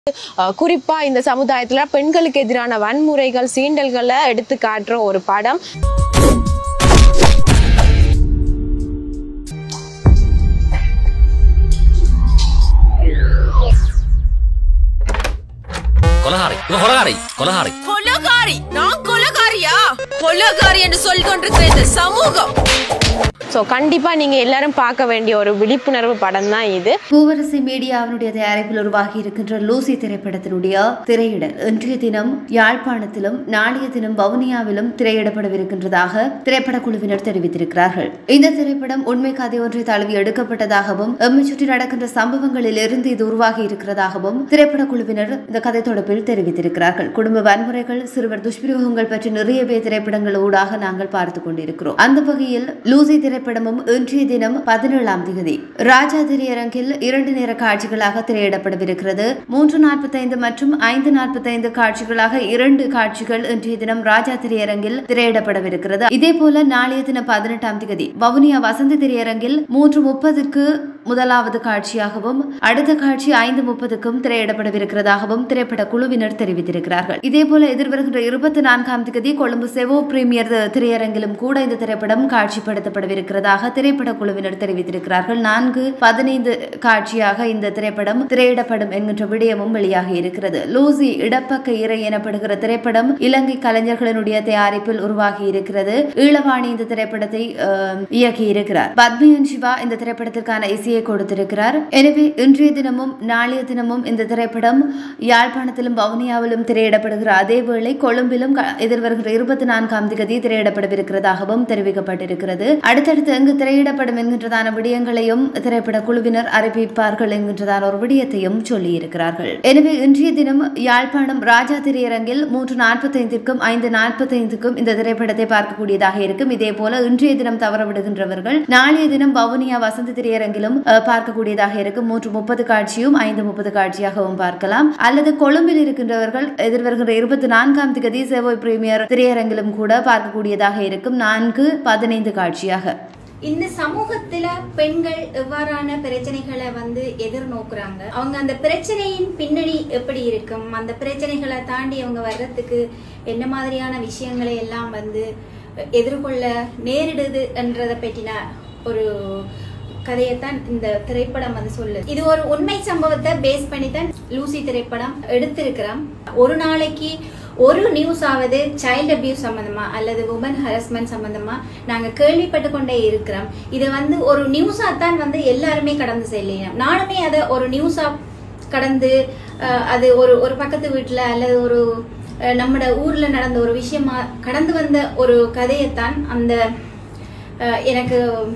அஹ், குறிப்பா இந்த சமுதாயத்துல பெண்களுக்கு எதிரான வன்முறைகள் சீண்டல்களை எடுத்து காட்டுற ஒரு படம் கொலகாரை இவன் கொலகாரை கொலகாரை கொலகாரி நான் கொலகாரியா கொலகாரி என்று சொல்லிக் கொண்டிருக்கிற இந்த சமூகம் ஸோ கண்டிப்பா நீங்க எல்லாரும் பார்க்க வேண்டிய ஒரு விழிப்புணர்வு படம் தான் இது பூவரசி மீடியாவினுடைய தயாரிப்பில் உருவாகி இருக்கின்ற லூசி திரைப்படத்தினுடைய திரையிடல் இன்றைய தினம் யாழ்ப்பாணத்திலும் நாளைய தினம் வவுனியாவிலும் திரையிடப்படவிருக்கின்றதாக திரைப்பட குழுவினர் தெரிவித்திருக்கிறார்கள் இந்த திரைப்படம் உண்மை கதை ஒன்றை தழுவி எடுக்கப்பட்டதாகவும் எம்மை சுற்றி நடக்கின்ற சம்பவங்களில் இருந்து இது உருவாகி இருக்கிறதாகவும் திரைப்பட குழுவினர் இந்த கதை தொடர்பில் தெரிவித்திருக்கிறார்கள் குடும்ப வன்முறைகள் சிறுவர் துஷ்பிரயோகங்கள் பற்றி நிறையவே திரைப்படங்கள் ஊடாக நாங்கள் பார்த்துக் கொண்டிருக்கிறோம் அந்த வகையில் லூசி திரைப்படமும் இன்றைய தினம் பதினேழாம் தேதி ராஜா திரையரங்கில் இரண்டு நேர காட்சிகளாக திரையிடப்படவிருக்கிறது மூன்று நாற்பத்தைந்து மற்றும் ஐந்து நாற்பத்தைந்து காட்சிகளாக இரண்டு காட்சிகள் இன்றைய தினம் ராஜா திரையரங்கில் திரையிடப்படவிருக்கிறது இதே போல நாளைய தினம் பதினெட்டாம் தேதி வவுனியா வசந்தி திரையரங்கில் மூன்று முப்பதுக்கு முதலாவது காட்சியாகவும் அடுத்த காட்சி ஐந்து முப்பதுக்கும் திரையிடப்படவிருக்கிறதாகவும் திரைப்பட குழுவினர் தெரிவித்திருக்கிறார்கள் இதே போல எதிர்வருகின்ற இருபத்தி நான்காம் தேதி கொழும்பு செவோ பிரீமியர் திரையரங்கிலும் கூட இந்த திரைப்படம் காட்சிப்படுத்தப்படவிருக்கிறதாக திரைப்பட குழுவினர் தெரிவித்திருக்கிறார்கள் நான்கு பதினைந்து காட்சியாக இந்த திரைப்படம் திரையிடப்படும் என்கின்ற விடயமும் வெளியாகி இருக்கிறது லூசி இடப்பக்க இறை எனப்படுகிற திரைப்படம் இலங்கை கலைஞர்களினுடைய தயாரிப்பில் உருவாகி இருக்கிறது ஈழவாணி இந்த திரைப்படத்தை அஹ், இயக்கி இருக்கிறார் பத்மியன் சிவா இந்த திரைப்படத்திற்கான இசையை கொடுத்திருக்கிறார் எனவே இன்றைய தினமும் நாளைய தினமும் இந்த திரைப்படம் யாழ்ப்பாணத்திலும் வவுனியாவிலும் திரையிடப்படுகிற அதேவேளை கொழும்பிலும் க- எதிர்வருகிற இருபத்தி நான்காம் தேதி திரையிடப்படவிருக்கிறதாகவும் தெரிவிக்கப்பட்டிருக்கிறது அடுத்தடுத்து எங்கு திரையிடப்படும் என்கின்றதான விடயங்களையும் திரைப்பட குழுவினர் அறிவிப்பார்கள் என்கின்றதான ஒரு விடயத்தையும் சொல்லியிருக்கிறார்கள் எனவே இன்றைய தினம் யாழ்ப்பாணம் ராஜா திரையரங்கில் மூன்று நாற்பத்தைந்திற்கும் ஐந்து நாற்பத்தைந்துக்கும் இந்த திரைப்படத்தை பார்க்கக்கூடியதாக இருக்கும் இதே போல இன்றைய தினம் தவறவிடுகின்றவர்கள் நாளைய தினம் வவுனியா வசந்தி திரையரங்கிலும் அஹ், பார்க்கக்கூடியதாக இருக்கும் மூன்று முப்பது காட்சியும் ஐந்து முப்பது காட்சியாகவும் பார்க்கலாம் அல்லது கொழும்பில் இருக்கின்றவர்கள் எதிர்வருகின்ற இருபத்தி நான்காம் தேதி செவ்வாய் பிரீமியர் திரையரங்கிலும் கூட பார்க்கக்கூடியதாக இருக்கும் நான்கு பதினைந்து காட்சியாக இந்த சமூகத்துல பெண்கள் எவ்வாறான பிரச்சனைகளை வந்து எதிர்நோக்குறாங்க அவங்க அந்த பிரச்சனையின் பின்னணி எப்படி இருக்கும் அந்த பிரச்சனைகளை தாண்டி அவங்க வர்றதுக்கு என்ன மாதிரியான விஷயங்களை எல்லாம் வந்து எதிர்கொள்ள நேரிடுது என்றதை பற்றின ஒரு கதையைத்தான் இந்த திரைப்படம் வந்து சொல்லுது இது ஒரு உண்மை சம்பவத்தை பேஸ் பண்ணி தான் லூசி திரைப்படம் எடுத்திருக்கிறோம் ஒரு நாளைக்கு ஒரு நியூஸ் ஆவது சைல்ட் அபியூஸ் சம்பந்தமா அல்லது உமன் ஹரஸ்மெண்ட் சம்பந்தமா நாங்க கேள்விப்பட்டு கொண்டே இருக்கிறோம் இதை வந்து ஒரு நியூஸா தான் வந்து எல்லாருமே கடந்து செல்லணும் நானுமே அதை ஒரு நியூஸா கடந்து அஹ், அது ஒரு ஒரு பக்கத்து வீட்டுல அல்லது ஒரு அஹ், நம்மட ஊர்ல நடந்த ஒரு விஷயமா கடந்து வந்த ஒரு கதையைத்தான் அந்த அஹ், எனக்கு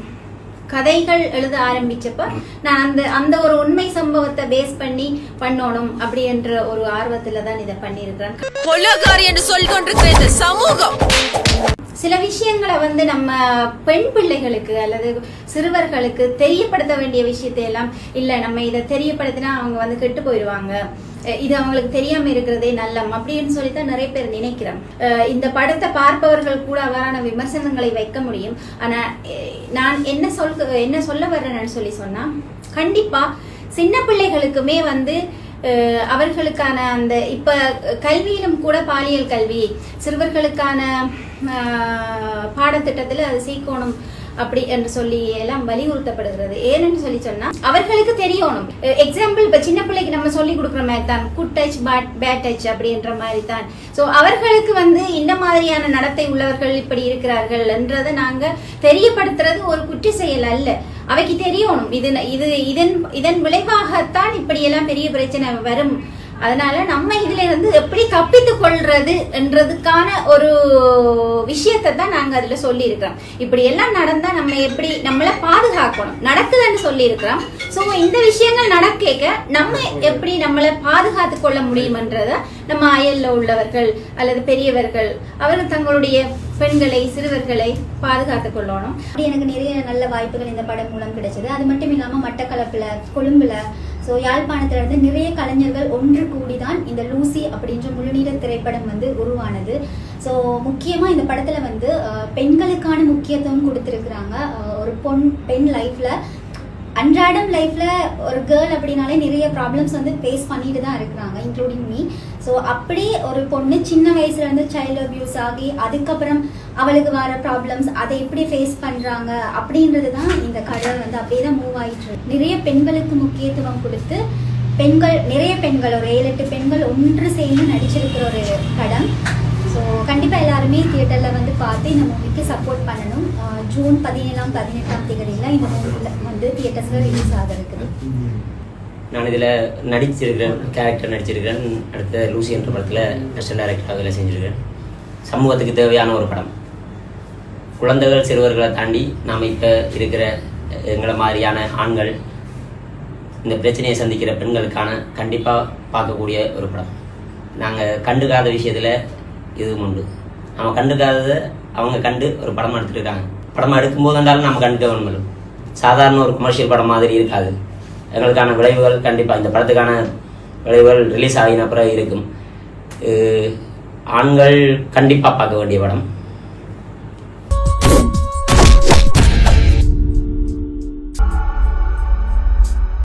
கதைகள் எழுத ஆரம்பிச்சப்ப நான் அந்த அந்த ஒரு உண்மை சம்பவத்தை பேஸ் பண்ணி பண்ணணும் அப்படி என்ற ஒரு ஆர்வத்துல தான் இதை பண்ணியிருக்கிறேன் கொலகாரி என்று சொல்லிக் கொண்டிருக்கிற இந்த சமூகம் சில விஷயங்களை வந்து நம்ம பெண் பிள்ளைகளுக்கு அல்லது சிறுவர்களுக்கு தெரியப்படுத்த வேண்டிய விஷயத்தை எல்லாம் இல்ல நம்ம இதை தெரியப்படுத்தினா அவங்க வந்து கெட்டு போயிடுவாங்க அஹ் இது அவங்களுக்கு தெரியாம இருக்கிறதே நல்லம் அப்படின்னு சொல்லித்தான் நிறைய பேர் நினைக்கிறோம் அஹ் இந்த படத்தை பார்ப்பவர்கள் கூட அவ்வாறான விமர்சனங்களை வைக்க முடியும் ஆனா அஹ் நான் என்ன சொல் என்ன சொல்ல வர்றேன்னு சொல்லி சொன்னா கண்டிப்பா சின்ன பிள்ளைகளுக்குமே வந்து அஹ் அவர்களுக்கான அந்த இப்ப கல்வியிலும் கூட பாலியல் கல்வி சிறுவர்களுக்கான அஹ், பாடத்திட்டத்துல அது சீக்கோணும் அப்படி என்று சொல்லி எல்லாம் வலியுறுத்தப்படுகிறது ஏன்னு சொல்லி சொன்னா அவர்களுக்கு தெரியணும் எக்ஸாம்பிள் இப்ப சின்ன பிள்ளைக்கு நம்ம சொல்லி கொடுக்குற மாதிரி தான் good touch bad bad touch அப்படின்ற மாதிரி தான் சோ அவர்களுக்கு வந்து இந்த மாதிரியான நடத்தை உள்ளவர்கள் இப்படி இருக்கிறார்கள் என்றதை நாங்க தெரியப்படுத்துறது ஒரு குற்ற செயல் அல்ல அவைக்கு தெரியணும் இது இது இதன் இதன் விளைவாகத்தான் இப்படி எல்லாம் பெரிய பிரச்சனை வரும் அதனால நம்ம இதுல இருந்து எப்படி தப்பித்துக் கொள்றது என்றதுக்கான ஒரு விஷயத்தை தான் நாங்க அதுல சொல்லி இருக்கிறோம் இப்படி எல்லாம் நடந்தா நம்ம எப்படி நம்மள பாதுகாக்கணும் நடக்குதுன்னு சொல்லி இருக்கிறோம் சோ இந்த விஷயங்கள் நடக்க நம்ம எப்படி நம்மள பாதுகாத்துக் கொள்ள முடியும்ன்றத நம்ம அயல்ல உள்ளவர்கள் அல்லது பெரியவர்கள் அவர்கள் தங்களுடைய பெண்களை சிறுவர்களை பாதுகாத்துக் கொள்ளணும் அப்படி எனக்கு நிறைய நல்ல வாய்ப்புகள் இந்த படம் மூலம் கிடைச்சது அது மட்டும் இல்லாம மட்டக்களப்புல கொழும்புல ஸோ யாழ்ப்பாணத்துல இருந்து நிறைய கலைஞர்கள் ஒன்று கூடிதான் இந்த லூசி அப்படின்ற முழுநீர திரைப்படம் வந்து உருவானது ஸோ முக்கியமா இந்த படத்துல வந்து அஹ், பெண்களுக்கான முக்கியத்துவம் கொடுத்துருக்குறாங்க அஹ், ஒரு பொன் பெண் லைஃப்ல அன்றாடம் லைஃப்ல ஒரு கேர்ள் அப்படின்னாலே நிறைய ப்ராப்ளம்ஸ் வந்து ஃபேஸ் பண்ணிட்டு தான் இருக்கிறாங்க இன்க்ளூடிங் மீ ஸோ அப்படி ஒரு பொண்ணு சின்ன வயசுல இருந்து சைல்டு அபியூஸ் ஆகி அதுக்கப்புறம் அவளுக்கு வர ப்ராப்ளம்ஸ் அதை எப்படி ஃபேஸ் பண்றாங்க அப்படின்றது தான் இந்த கதை வந்து அப்படியே தான் மூவ் ஆயிட்டு இருக்கு. நிறைய பெண்களுக்கு முக்கியத்துவம் கொடுத்து பெண்கள் நிறைய பெண்கள் ஒரு ஏழு எட்டு பெண்கள் ஒன்று சேர்ந்து நடிச்சிருக்கிற ஒரு படம் ஸோ கண்டிப்பாக எல்லாருமே தியேட்டரில் வந்து பார்த்து இந்த மூவிக்கு சப்போர்ட் பண்ணணும் அஹ் ஜூன் பதினேழாம் பதினெட்டாம் தேதியில் இந்த மூவியில் வந்து தியேட்டர்ஸில் ரிலீஸ் ஆக இருக்குது நான் இதில் நடிச்சிருக்கிறேன் கேரக்டர் நடிச்சிருக்கிறேன் அடுத்த லூசி என்ற படத்தில் அசிஸ்டன்ட் டைரக்டராக வேலை செஞ்சுருக்கேன் சமூகத்துக்கு தேவையான ஒரு படம் குழந்தைகள் சிறுவர்களை தாண்டி நாம் இப்போ இருக்கிற எங்களை மாதிரியான ஆண்கள் இந்த பிரச்சனையை சந்திக்கிற பெண்களுக்கான கண்டிப்பாக பார்க்கக்கூடிய ஒரு படம் நாங்கள் கண்டுக்காத விஷயத்தில் இதுவும் உண்டு நம்ம கண்டுக்காததை அவங்க கண்டு ஒரு படம் எடுத்துட்டு இருக்காங்க படம் எடுக்கும்போது இருந்தாலும் நம்ம கண்டுக்க வேணும் சாதாரண ஒரு கமர்ஷியல் படம் மாதிரி இருக்காது எங்களுக்கான விளைவுகள் கண்டிப்பாக இந்த படத்துக்கான விளைவுகள் ரிலீஸ் ஆகின அப்புறம் இருக்கும் அஹ் ஆண்கள் கண்டிப்பாக பார்க்க வேண்டிய படம்